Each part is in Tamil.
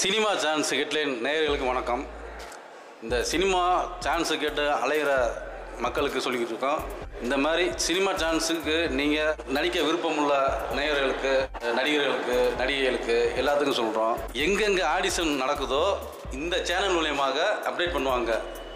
சினிமா சான்ஸ் ஹெட்லைன் நேயர்களுக்கு வணக்கம் இந்த சினிமா சான்ஸு கேட்டு அலைகிற மக்களுக்கு சொல்லிக்கிட்டு இருக்கோம் இந்த மாதிரி சினிமா சான்ஸுக்கு நீங்கள் நடிக்க விருப்பமுள்ள நேயர்களுக்கு நடிகர்களுக்கு நடிகைகளுக்கு எல்லாத்துக்கும் சொல்கிறோம் எங்கெங்கே ஆடிஷன் நடக்குதோ இந்த சேனல் மூலியமாக அப்டேட் பண்ணுவாங்க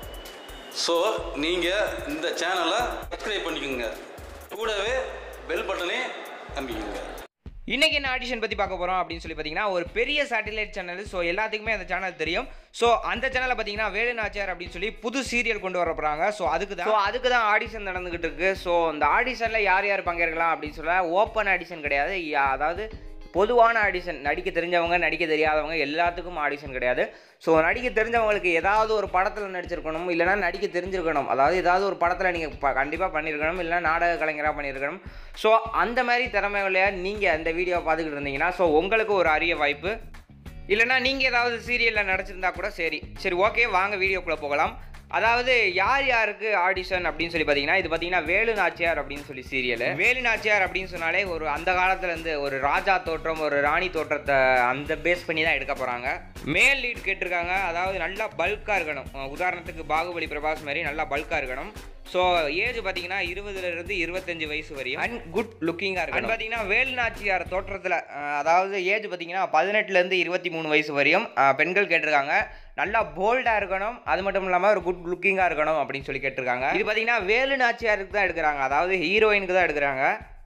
ஸோ நீங்கள் இந்த சேனலை சப்ஸ்கிரைப் பண்ணிக்கோங்க கூடவே பெல் பட்டனே அமைக்கிங்க இன்னைக்கு என்ன ஆடிஷன் பற்றி பார்க்க போகிறோம் அப்படின்னு சொல்லி பார்த்தீங்கன்னா ஒரு பெரிய சேட்டலைட் சேனல் ஸோ எல்லாத்துக்குமே அந்த சேனல் தெரியும் ஸோ அந்த சேனலில் பார்த்தீங்கன்னா வேலு நாச்சியார் அப்படின்னு சொல்லி புது சீரியல் கொண்டு வர போகிறாங்க ஸோ அதுக்கு தான் ஸோ அதுக்கு தான் ஆடிஷன் நடந்துகிட்டு இருக்கு ஸோ இந்த ஆடிஷனில் யார் யார் பங்கேற்கலாம் அப்படின்னு சொல்ல ஓப்பன் ஆடிஷன் கிடையாது யா- அதாவது பொதுவான ஆடிஷன் நடிக்க தெரிஞ்சவங்க நடிக்க தெரியாதவங்க எல்லாத்துக்கும் ஆடிஷன் கிடையாது ஸோ நடிக்க தெரிஞ்சவங்களுக்கு ஏதாவது ஒரு படத்தில் நடிச்சிருக்கணும் இல்லைனா நடிக்க தெரிஞ்சிருக்கணும் அதாவது ஏதாவது ஒரு படத்தில் நீங்கள் கண்டிப்பாக பண்ணியிருக்கணும் இல்லைனா நாடக கலைஞராக பண்ணியிருக்கணும் ஸோ அந்த மாதிரி திறமையில நீங்கள் அந்த வீடியோ பார்த்துக்கிட்டு இருந்தீங்கன்னா ஸோ உங்களுக்கு ஒரு அரிய வாய்ப்பு இல்லைனா நீங்கள் ஏதாவது சீரியலில் நடிச்சிருந்தா கூட சரி சரி ஓகே வாங்க வீடியோக்குள்ளே போகலாம் அதாவது யார் யாருக்கு ஆடிஷன் அப்படின்னு சொல்லி பார்த்தீங்கன்னா இது பார்த்தீங்கன்னா வேலு நாச்சியார் அப்படின்னு சொல்லி சீரியல் வேலு நாச்சியார் அப்படின்னு சொன்னாலே ஒரு அந்த காலத்துல இருந்து ஒரு ராஜா தோற்றம் ஒரு ராணி தோற்றத்தை அந்த பேஸ் பண்ணி தான் எடுக்க போகிறாங்க மேல் லீட் கேட்டிருக்காங்க அதாவது நல்லா பல்காக இருக்கணும் அஹ் உதாரணத்துக்கு பாகுபலி பிரபாஸ் மாதிரி நல்லா பல்காக இருக்கணும் ஸோ ஏஜ் பார்த்தீங்கன்னா இருபதுல இருந்து இருபத்தஞ்சு வயசு வரையும் அண்ட் குட் லுக்கிங்காக இருக்கு பார்த்தீங்கன்னா வேலு நாச்சியார் தோற்றத்தில் அதாவது ஏஜ் பார்த்தீங்கன்னா பதினெட்டுலேருந்து இருபத்தி மூணு வயசு வரையும் அஹ், பெண்கள் கேட்டிருக்காங்க நல்லா போல்டாக இருக்கணும் அது மட்டும் இல்லாமல் ஒரு குட் லுக்கிங்காக இருக்கணும் அப்படின்னு சொல்லி கேட்டிருக்காங்க இது பார்த்தீங்கன்னா வேலு நாச்சியாருக்கு தான் எடுக்கிறாங்க அதாவது ஹீரோயினுக்கு தான் எடுக்கிறாங்க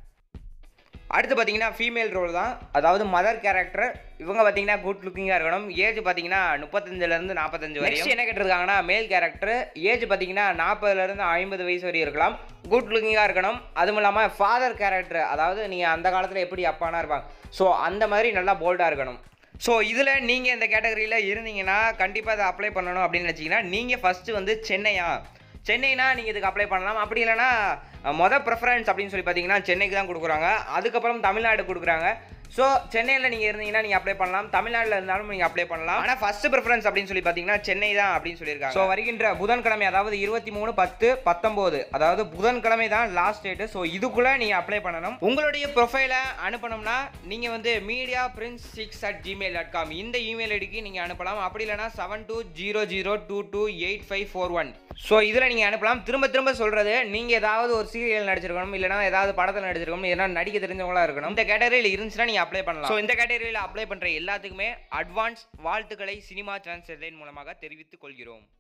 அடுத்து பார்த்தீங்கன்னா ஃபீமேல் ரோல் தான் அதாவது மதர் கேரக்டர் இவங்க பார்த்தீங்கன்னா குட் லுக்கிங்காக இருக்கணும் ஏஜ் பார்த்தீங்கன்னா முப்பத்தஞ்சுலேருந்து நாற்பத்தஞ்சு வரையும் என்ன கேட்டிருக்காங்கன்னா மேல் கேரக்டர் ஏஜ் பார்த்தீங்கன்னா நாற்பதுலேருந்து ஐம்பது வயசு வரையும் இருக்கலாம் குட் லுக்கிங்காக இருக்கணும் அதுவும் இல்லாமல் ஃபாதர் கேரக்டர் அதாவது நீங்கள் அந்த காலத்தில் எப்படி அப்பானா இருப்பாங்க ஸோ அந்த மாதிரி நல்லா போல்டாக இருக்கணும் ஸோ இதில் நீங்கள் இந்த கேட்டகரியில் இருந்தீங்கன்னா கண்டிப்பாக அதை அப்ளை பண்ணணும் அப்படின்னு நினச்சிங்கன்னா நீங்கள் ஃபஸ்ட்டு வந்து சென்னையா சென்னைனா நீங்கள் இதுக்கு அப்ளை பண்ணலாம் அப்படி இல்லைன்னா அஹ், மொத ப்ரிஃபரன்ஸ் அப்படின்னு சொல்லி பார்த்தீங்கன்னா சென்னைக்கு தான் கொடுக்குறாங்க அதுக்கப்புறம் தமிழ்நாடு கொடுக்குறாங்க ஸோ சென்னையில் நீங்கள் இருந்தீங்கன்னா நீங்கள் அப்ளை பண்ணலாம் தமிழ்நாட்டில் இருந்தாலும் நீங்கள் அப்ளை பண்ணலாம் ஆனால் ஃபர்ஸ்ட் ப்ரிஃபரன்ஸ் அப்படின்னு சொல்லி பார்த்தீங்கன்னா சென்னை தான் அப்படின்னு சொல்லியிருக்காங்க ஸோ வருகின்ற புதன்கிழமை அதாவது இருபத்தி மூணு பத்து பத்தொம்போது அதாவது புதன்கிழமை தான் லாஸ்ட் டேட்டு ஸோ இதுக்குள்ளே நீங்கள் அப்ளை பண்ணணும் உங்களுடைய ப்ரொஃபைலை அனுப்பணும்னா நீங்கள் வந்து media prince six at Gmail dot com இந்த இமெயில் ஐடிக்கு நீங்கள் அனுப்பலாம் அப்படி இல்லைனா seven two zero zero two two eight five four one so இதில் நீங்கள் அனுப்பலாம் திரும்ப திரும்ப சொல்கிறது நீங்கள் ஏதாவது ஒரு சீரியல் நடிச்சிருக்கணும் இல்லைனா ஏதாவது படத்தில் நடிச்சிருக்கணும் இல்லைனா நடிக்க தெரிஞ்சவங்களா இருக்கணும் இந்த கேட்டகரியில் இருந்துச்சுன்னா நீங்கள் அப்ளை பண்ணலாம் ஸோ இந்த கேட்டகரியில் அப்ளை பண்ணுற எல்லாத்துக்குமே அட்வான்ஸ் வாழ்த்துக்களை சினிமா சான்ஸ் மூலமாக தெரிவித்துக் கொள்கிறோம்